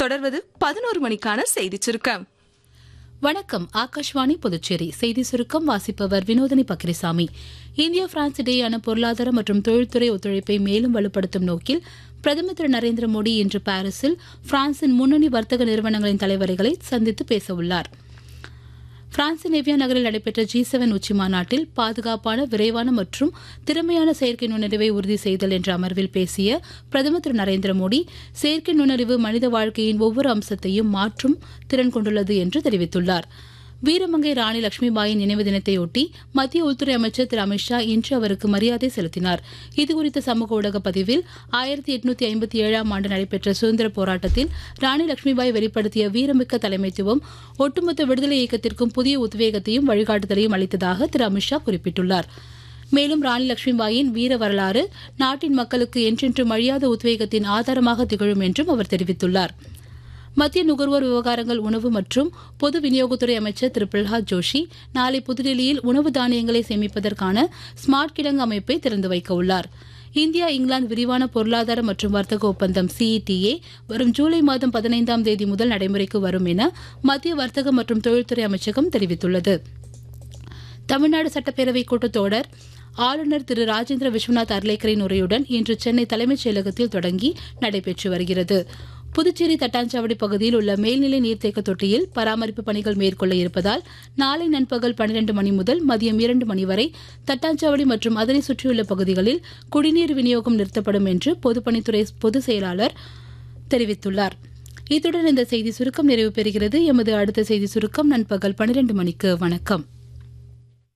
தொடர்வது பதினோரு மணிக்கான செய்தி சுருக்கம் வணக்கம் ஆகாஷ்வாணி புதுச்சேரி செய்தி சுருக்கம் வாசிப்பவர் வினோதனி பக்ரிசாமி இந்தியா பிரான்ஸ் இடையேயான பொருளாதார மற்றும் தொழில்துறை ஒத்துழைப்பை மேலும் வலுப்படுத்தும் நோக்கில் பிரதமர் திரு நரேந்திர மோடி இன்று பாரிஸில் பிரான்சின் முன்னணி வர்த்தக நிறுவனங்களின் தலைவர்களை சந்தித்து பேசவுள்ளார் பிரான்சின் எவ்வியா நகரில் நடைபெற்ற ஜி செவன் உச்சி மாநாட்டில் பாதுகாப்பான விரைவான மற்றும் திறமையான செயற்கை நுண்ணறிவை உறுதி செய்தல் என்ற அமர்வில் பேசிய பிரதமர் திரு நரேந்திர மோடி செயற்கை நுண்ணறிவு மனித வாழ்க்கையின் ஒவ்வொரு அம்சத்தையும் மாற்றும் திறன் கொண்டுள்ளது என்று தெரிவித்துள்ளார் வீரமங்கை ராணி லட்சுமிபாயின் நினைவு தினத்தையொட்டி மத்திய உள்துறை அமைச்சர் திரு அமித்ஷா இன்று அவருக்கு மரியாதை செலுத்தினார் இதுகுறித்த சமூக ஊடக பதிவில் ஆயிரத்தி எட்நூத்தி ஐம்பத்தி ஏழாம் ஆண்டு நடைபெற்ற சுதந்திர போராட்டத்தில் ராணி லட்சுமிபாய் வெளிப்படுத்திய வீரமிக்க தலைமைத்துவம் ஒட்டுமொத்த விடுதலை இயக்கத்திற்கும் புதிய உத்வேகத்தையும் வழிகாட்டுதலையும் அளித்ததாக திரு அமித்ஷா குறிப்பிட்டுள்ளார் மேலும் ராணி லட்சுமிபாயின் வீர வரலாறு நாட்டின் மக்களுக்கு என்றென்றும் அழியாத உத்வேகத்தின் ஆதாரமாக திகழும் என்றும் அவர் தெரிவித்துள்ளார் மத்திய நுகர்வோர் விவகாரங்கள் உணவு மற்றும் பொது விநியோகத்துறை அமைச்சர் திரு பிரல்ஹாத் ஜோஷி நாளை புதுடெல்லியில் உணவு தானியங்களை சேமிப்பதற்கான ஸ்மார்ட் கிடங்கு அமைப்பை திறந்து வைக்க உள்ளார் இந்தியா இங்கிலாந்து விரிவான பொருளாதார மற்றும் வர்த்தக ஒப்பந்தம் சிஇடிஏ வரும் ஜூலை மாதம் பதினைந்தாம் தேதி முதல் நடைமுறைக்கு வரும் என மத்திய வர்த்தக மற்றும் தொழில்துறை அமைச்சகம் தெரிவித்துள்ளது தமிழ்நாடு சட்டப்பேரவை கூட்டத்தொடர் ஆளுநர் திரு ராஜேந்திர விஸ்வநாத் அர்லேக்கரின் உரையுடன் இன்று சென்னை தலைமைச் செயலகத்தில் தொடங்கி நடைபெற்று வருகிறது புதுச்சேரி தட்டாஞ்சாவடி பகுதியில் உள்ள மேல்நிலை நீர்த்தேக்க தொட்டியில் பராமரிப்பு பணிகள் மேற்கொள்ள இருப்பதால் நாளை நண்பகல் பன்னிரண்டு மணி முதல் மதியம் இரண்டு மணி வரை தட்டாஞ்சாவடி மற்றும் அதனை சுற்றியுள்ள பகுதிகளில் குடிநீர் விநியோகம் நிறுத்தப்படும் என்று பொதுப்பணித்துறை பொதுச் செயலாளர் தெரிவித்துள்ளார் இத்துடன் இந்த செய்தி சுருக்கம் நிறைவு பெறுகிறது எமது அடுத்த செய்தி சுருக்கம் நண்பகல் பன்னிரண்டு மணிக்கு வணக்கம்